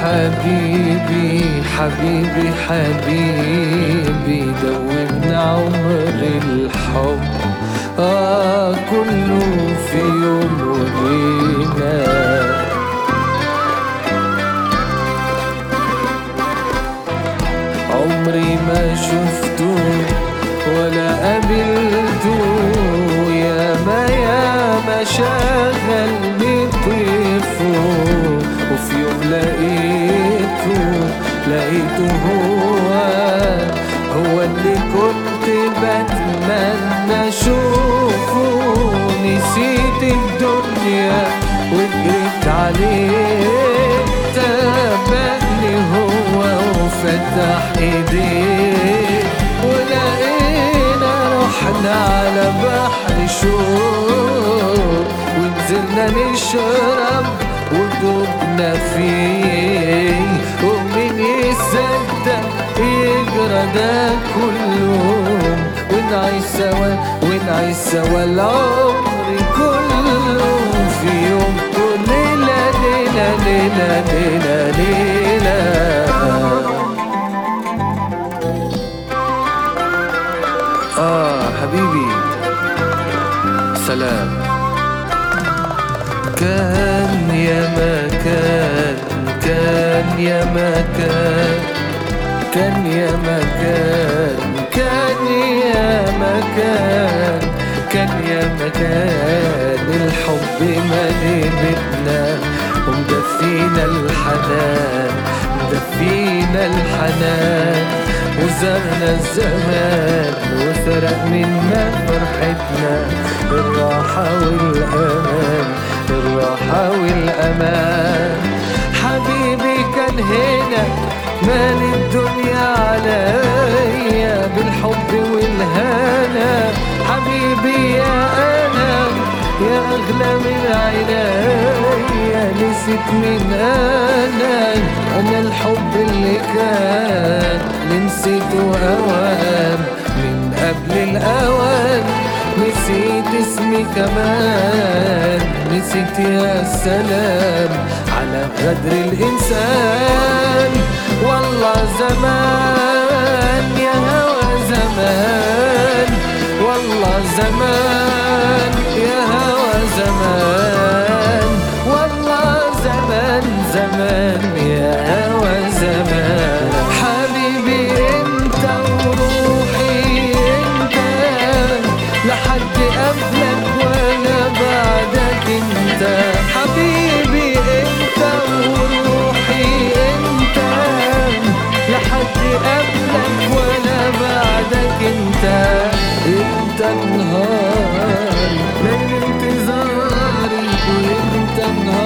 حبيبي حبيبي حبيبي دوبنا عمر الحب آه كله في يوم وليلة عمري ما شفته ولا قابلته يا ما يا ما شغل بطيفه وفي يوم لقيته لقيته هو هو اللي كنت بتمنى اشوفه نسيت الدنيا وجريت عليه تابعني هو وفتح ايديه ولقينا رحنا على بحر شوق ونزلنا نشرب ودوبنا فيه ومين يصدق يجرى ده كله ونعيش سوا ونعيش سوا العمر كله في يوم وليلة ليلة ليلة ليلة ليلة آه حبيبي سلام كان يا مكان كان يا مكان كان يا مكان كان يا مكان كان يا مكان الحب مالي بيتنا ومدفينا الحنان مدفينا الحنان وزرنا الزمان وسرق منا فرحتنا الراحة والأمان الراحة والأمان حبيبي كان هنا مال الدنيا عليا بالحب والهنا حبيبي يا أنا يا أغلى من عينيا نسيت من أنا أنا الحب اللي كان نسيته أوام من قبل الأوان نسيت اسمي كمان نسيت يا سلام على غدر الإنسان والله زمان يا هوى زمان والله زمان يا هوى زمان والله زمان زمان يا هوى زمان حبيبي انت وروحي انت لحد قبلك ولا بعدك انت حبيبي انت وروحي انت لحد قبلك ولا بعدك انت انت نهاري ليل انتظاري وانت نهاري